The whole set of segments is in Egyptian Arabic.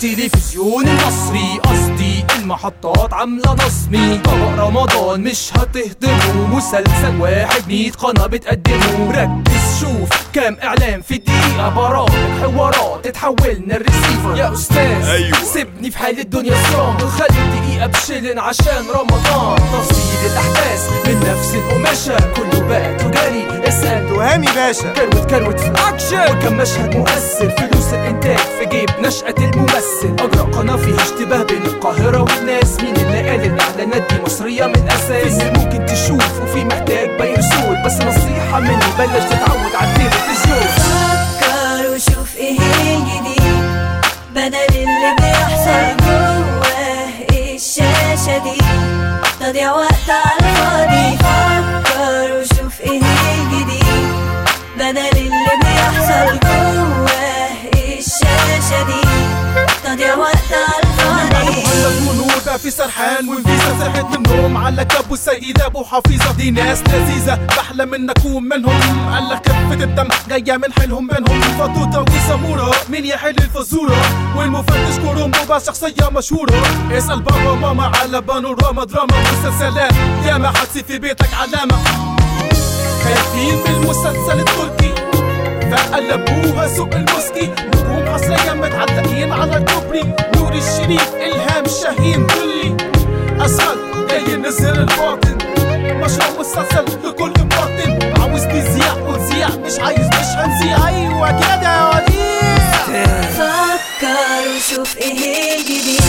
التلفزيون المصري قصدي المحطات عاملة نصمي طبق رمضان مش هتهضمه مسلسل واحد مية قناة بتقدمه ركز شوف كام اعلان في دقيقة برامج حوارات تتحولنا الريسيفر يا استاذ أيوة. سيبني في حال الدنيا صيام وخلي الدقيقة بشيلن عشان رمضان تفصيل الاحداث من نفس القماشة كله بقى تجاري اسأل تهامي باشا كروت كروت في الاكشن وكم مشهد مؤثر فلوس الانتاج في جيب نشأة الممثل اجرى قناة فيها اشتباه بين القاهرة والناس مين اللي قال الاعلانات دي مصرية من الاساس في ممكن تشوف وفي محتاج بيرسول بس نصيحة مني بلاش تتعود على التلفزيون فكر وشوف ايه الجديد بدل اللي بيحصل جواه الشاشة دي تضيع وقت على الفاضي فكر وشوف ايه الجديد بدل اللي بيحصل جواه الشاشة دي تضيع وقت على الفاضي مهند ونور بقى في سرحان وانفيزا صحت من النوم على كب والسيدة ابو حفيظة دي ناس لذيذة بحلم ان اكون منهم قال لك خفة الدم جاية من حيلهم بينهم فطوطة وسمورة مين يحل الفزورة والمفتش كرومبو بقى شخصية مشهورة اسأل بابا ماما على بانوراما دراما مسلسلات ياما حتسيب في بيتك علامة خايفين من المسلسل التركي فقلبوها سوق المسكي نجوم حصريا متعلقين على الكوبري نور الشريف الهام شاهين دلي اسهل جاي ينزل الباطن مشروع مسلسل لكل مواطن عاوز تذيع وتذيع مش عايز مش هنذيع ايوه كده يا وديع فكر وشوف ايه الجديد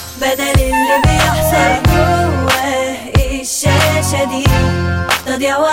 بدل اللي بيحصل جواه الشاشة دي تضيع وقت